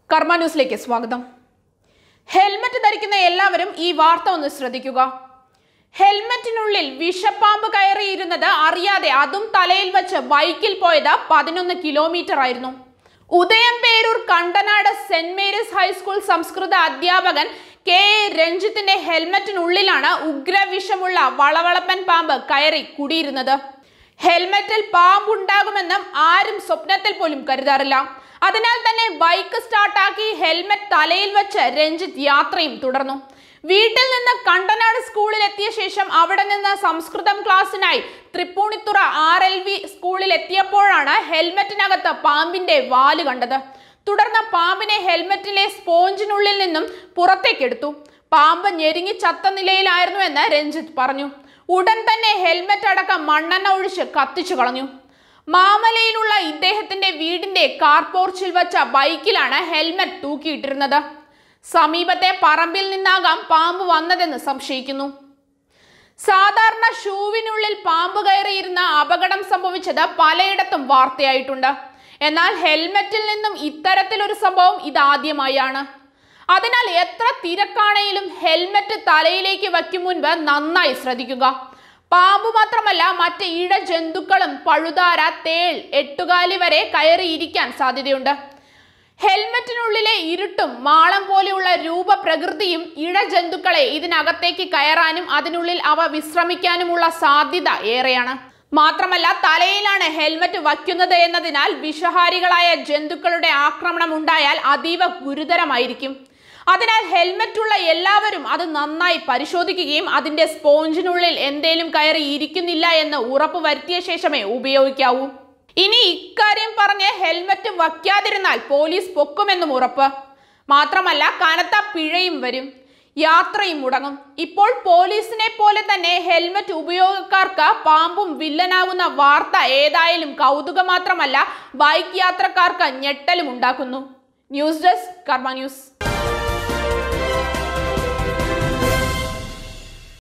കർമ്മ ന്യൂസിലേക്ക് സ്വാഗതം ഹെൽമറ്റ് ധരിക്കുന്ന എല്ലാവരും ഈ വാർത്ത ഒന്ന് ശ്രദ്ധിക്കുക ഹെൽമറ്റിനുള്ളിൽ വിഷപ്പാമ്പ് കയറിയിരുന്നത് അറിയാതെ അതും തലയിൽ വെച്ച് ബൈക്കിൽ പോയത് പതിനൊന്ന് കിലോമീറ്റർ ആയിരുന്നു Udayamperoor Kandanad Saint Mary's high school സംസ്കൃത അധ്യാപകൻ കെ എ രഞ്ജിത്തിന്റെ ഹെൽമറ്റിനുള്ളിലാണ് ഉഗ്രവിഷമുള്ള വളവളപ്പൻ പാമ്പ് കയറി കുടിയിരുന്നത് ഹെൽമറ്റിൽ പാമ്പുണ്ടാകുമെന്നും ആരും സ്വപ്നത്തിൽ പോലും കരുതാറില്ല അതിനാൽ തന്നെ ബൈക്ക് സ്റ്റാർട്ടാക്കി ഹെൽമറ്റ് തലയിൽ വെച്ച് രഞ്ജിത്ത് യാത്രയും തുടർന്നു വീട്ടിൽ നിന്ന് കണ്ടനാട് സ്കൂളിൽ എത്തിയ ശേഷം അവിടെ നിന്ന് സംസ്കൃതം ക്ലാസ്സിനായി തൃപ്പൂണിത്തുറ ആർ എൽ വി സ്കൂളിൽ എത്തിയപ്പോഴാണ് ഹെൽമറ്റിനകത്ത് പാമ്പിന്റെ വാല് കണ്ടത് തുടർന്ന് പാമ്പിനെ ഹെൽമറ്റിലെ സ്പോഞ്ചിനുള്ളിൽ നിന്നും പുറത്തേക്കെടുത്തു പാമ്പ് ഞെരുങ്ങി ചത്ത നിലയിലായിരുന്നു എന്ന് രഞ്ജിത്ത് പറഞ്ഞു ഉടൻ തന്നെ ഹെൽമറ്റ് അടക്കം മണ്ണെണ്ണ ഒഴിച്ച് കത്തിച്ചു കളഞ്ഞു മാമലയിലുള്ള ഇദ്ദേഹത്തിന്റെ വീടിന്റെ കാർ പോർച്ചിൽ വെച്ച ബൈക്കിലാണ് ഹെൽമറ്റ് തൂക്കിയിട്ടിരുന്നത് സമീപത്തെ പറമ്പിൽ നിന്നാകാം പാമ്പ് വന്നതെന്ന് സംശയിക്കുന്നു സാധാരണ ഷൂവിനുള്ളിൽ പാമ്പ് കയറിയിരുന്ന അപകടം സംഭവിച്ചത് പലയിടത്തും വാർത്തയായിട്ടുണ്ട് എന്നാൽ ഹെൽമറ്റിൽ നിന്നും ഇത്തരത്തിലൊരു സംഭവം ഇതാദ്യമായാണ് അതിനാൽ എത്ര തിരക്കാണെങ്കിലും ഹെൽമറ്റ് തലയിലേക്ക് വയ്ക്കും മുൻപ് നന്നായി ശ്രദ്ധിക്കുക പാമ്പ് മാത്രമല്ല മറ്റ് ഇഴ ജന്തുക്കളും പഴുതാര തേൾ എട്ടുകാലി വരെ കയറിയിരിക്കാൻ സാധ്യതയുണ്ട് ഹെൽമറ്റിനുള്ളിലെ ഇരുട്ടും മാളം പോലെയുള്ള രൂപപ്രകൃതിയും ഇഴജന്തുക്കളെ ഇതിനകത്തേക്ക് കയറാനും അതിനുള്ളിൽ അവ വിശ്രമിക്കാനുമുള്ള സാധ്യത ഏറെയാണ് മാത്രമല്ല തലയിലാണ് ഹെൽമറ്റ് വയ്ക്കുന്നത് എന്നതിനാൽ വിഷഹാരികളായ ജന്തുക്കളുടെ ആക്രമണം ഉണ്ടായാൽ അതീവ ഗുരുതരമായിരിക്കും അതിനാൽ ഹെൽമറ്റ് ഉള്ള എല്ലാവരും അത് നന്നായി പരിശോധിക്കുകയും അതിന്റെ സ്പോഞ്ചിനുള്ളിൽ എന്തേലും കയറി ഇരിക്കുന്നില്ല എന്ന് ഉറപ്പ് വരുത്തിയ ശേഷമേ ഉപയോഗിക്കാവൂ ഇനി ഇക്കാര്യം പറഞ്ഞ് ഹെൽമറ്റ് വയ്ക്കാതിരുന്നാൽ പോലീസ് പൊക്കുമെന്നും ഉറപ്പ് മാത്രമല്ല കനത്ത പിഴയും വരും യാത്രയും മുടങ്ങും ഇപ്പോൾ പോലീസിനെ പോലെ തന്നെ ഹെൽമറ്റ് ഉപയോഗക്കാർക്ക് പാമ്പും വില്ലനാകുന്ന വാർത്ത ഏതായാലും കൗതുകം മാത്രമല്ല ബൈക്ക് യാത്രക്കാർക്ക് ഞെട്ടലും ഉണ്ടാക്കുന്നു ന്യൂസ് ഡെസ്ക് കർമ്മ ന്യൂസ്